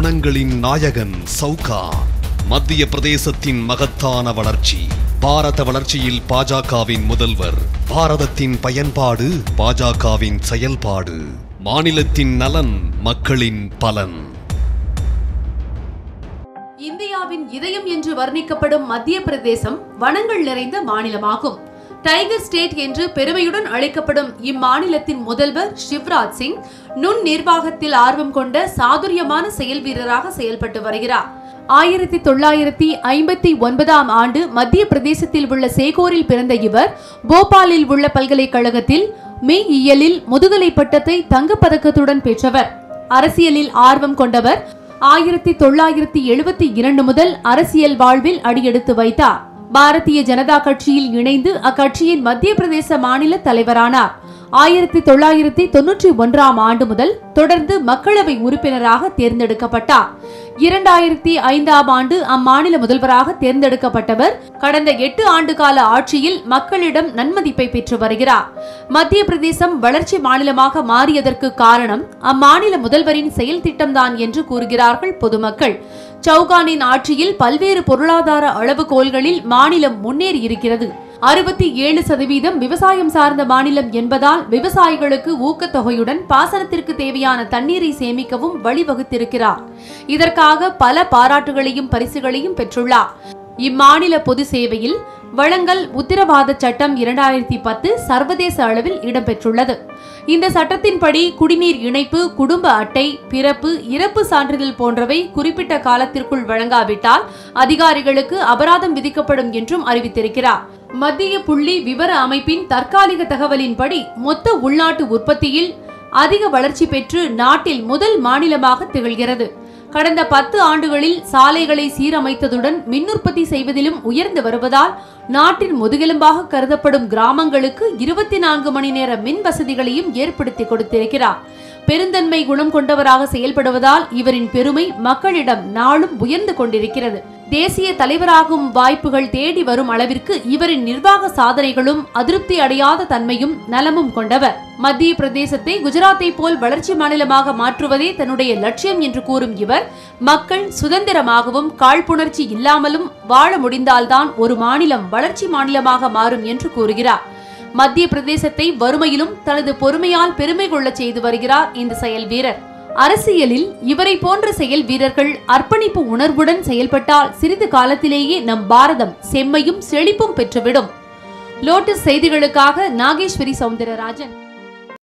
குணங்களின் நாயகன் சவுகான் மத்திய பிரதேசத்தின் மகத்தான வளர்ச்சி பாரத வளர்ச்சியில் பாஜகவின் முதல்வர் பாரதத்தின் பயன்பாடு பாஜகவின் செயல்பாடு மாநிலத்தின் நலன் மக்களின் பலன் இந்தியாவின் இதயம் என்று வர்ணிக்கப்படும் மத்திய பிரதேசம் வனங்கள் நிறைந்த மாநிலமாகும் டைகர் ஸ்டேட் என்று பெருமையுடன் அழைக்கப்படும் இம்மாநிலத்தின் முதல்வர் சிவராஜ் சிங் நுண் நிர்வாகத்தில் ஆர்வம் கொண்ட சாதுரியமான செயல் வீரராக செயல்பட்டு வருகிறார் ஆயிரத்தி தொள்ளாயிரத்தி ஐம்பத்தி ஒன்பதாம் ஆண்டு மத்திய பிரதேசத்தில் உள்ள சேகோரில் பிறந்த இவர் போபாலில் உள்ள பல்கலைக்கழகத்தில் மெய்யியலில் முதுகலை பட்டத்தை தங்கப்பதக்கத்துடன் பெற்றவர் அரசியலில் ஆர்வம் கொண்டவர் ஆயிரத்தி தொள்ளாயிரத்தி எழுபத்தி இரண்டு முதல் அரசியல் வாழ்வில் அடியெடுத்து வைத்தார் பாரதிய ஜனதா கட்சியில் இணைந்து அக்கட்சியின் மத்திய பிரதேச மாநில தலைவரானார் ஆயிரத்தி தொள்ளாயிரத்தி தொன்னூற்றி ஒன்றாம் ஆண்டு முதல் தொடர்ந்து மக்களவை உறுப்பினராக தேர்ந்தெடுக்கப்பட்டார் இரண்டாயிரத்தி ஐந்தாம் ஆண்டு அம்மாநில முதல்வராக தேர்ந்தெடுக்கப்பட்டவர் கடந்த எட்டு ஆண்டு கால ஆட்சியில் மக்களிடம் நன்மதிப்பை பெற்று வருகிறார் மத்திய பிரதேசம் வளர்ச்சி மாநிலமாக மாறியதற்கு காரணம் அம்மாநில முதல்வரின் செயல் திட்டம்தான் என்று கூறுகிறார்கள் பொதுமக்கள் சௌகானின் ஆட்சியில் பல்வேறு பொருளாதார அளவுகோல்களில் மாநிலம் முன்னேறி இருக்கிறது அறுபத்தி ஏழு சதவீதம் விவசாயம் சார்ந்த மாநிலம் என்பதால் விவசாயிகளுக்கு ஊக்கத்தொகையுடன் பாசனத்திற்கு தேவையான தண்ணீரை சேமிக்கவும் வழிவகுத்திருக்கிறார் இதற்காக பல பாராட்டுகளையும் பரிசுகளையும் பெற்றுள்ளார் இம்மாநில பொது சேவையில் வழங்கல் உத்தரவாத சட்டம் இரண்டாயிரத்தி பத்து சர்வதேச அளவில் இடம்பெற்றுள்ளது இந்த சட்டத்தின்படி குடிநீர் இணைப்பு குடும்ப அட்டை பிறப்பு இறப்பு சான்றிதழ் போன்றவை குறிப்பிட்ட காலத்திற்குள் வழங்காவிட்டால் அதிகாரிகளுக்கு அபராதம் விதிக்கப்படும் என்றும் அறிவித்திருக்கிறார் மத்திய புள்ளி விவர அமைப்பின் தற்காலிக தகவலின்படி மொத்த உள்நாட்டு உற்பத்தியில் அதிக வளர்ச்சி பெற்று நாட்டில் முதல் மாநிலமாக திகழ்கிறது கடந்த பத்து ஆண்டுகளில் சாலைகளை சீரமைத்ததுடன் மின் உற்பத்தி செய்வதிலும் உயர்ந்து வருவதால் நாட்டின் முதுகெலும்பாக கருதப்படும் கிராமங்களுக்கு இருபத்தி நான்கு மணி நேர மின் வசதிகளையும் ஏற்படுத்தி கொடுத்திருக்கிறார் பெருந்தன்மை குணம் கொண்டவராக செயல்படுவதால் இவரின் பெருமை மக்களிடம் நாளும் உயர்ந்து கொண்டிருக்கிறது தேசிய தலைவராகும் வாய்ப்புகள் தேடி வரும் அளவிற்கு இவரின் நிர்வாக சாதனைகளும் அதிருப்தி அடையாத தன்மையும் நலமும் கொண்டவர் மத்திய பிரதேசத்தை குஜராத்தை போல் வளர்ச்சி மாநிலமாக மாற்றுவதே தன்னுடைய லட்சியம் என்று கூறும் இவர் மக்கள் சுதந்திரமாகவும் காழ்ப்புணர்ச்சி இல்லாமலும் வாழ முடிந்தால்தான் ஒரு மாநிலம் வளர்ச்சி மாநிலமாக மாறும் என்று கூறுகிறார் மத்திய பிரதேசத்தை வறுமையிலும் தனது பொறுமையால் பெருமை கொள்ளச் செய்து வருகிறார் இந்த செயல் வீரர் அரசியலில் இவரை போன்ற செயல் வீரர்கள் அர்ப்பணிப்பு உணர்வுடன் செயல்பட்டால் சிறிது காலத்திலேயே நம் பாரதம் செம்மையும் செழிப்பும் பெற்றுவிடும் லோட்டஸ் செய்திகளுக்காக நாகேஸ்வரி சவுந்தரராஜன்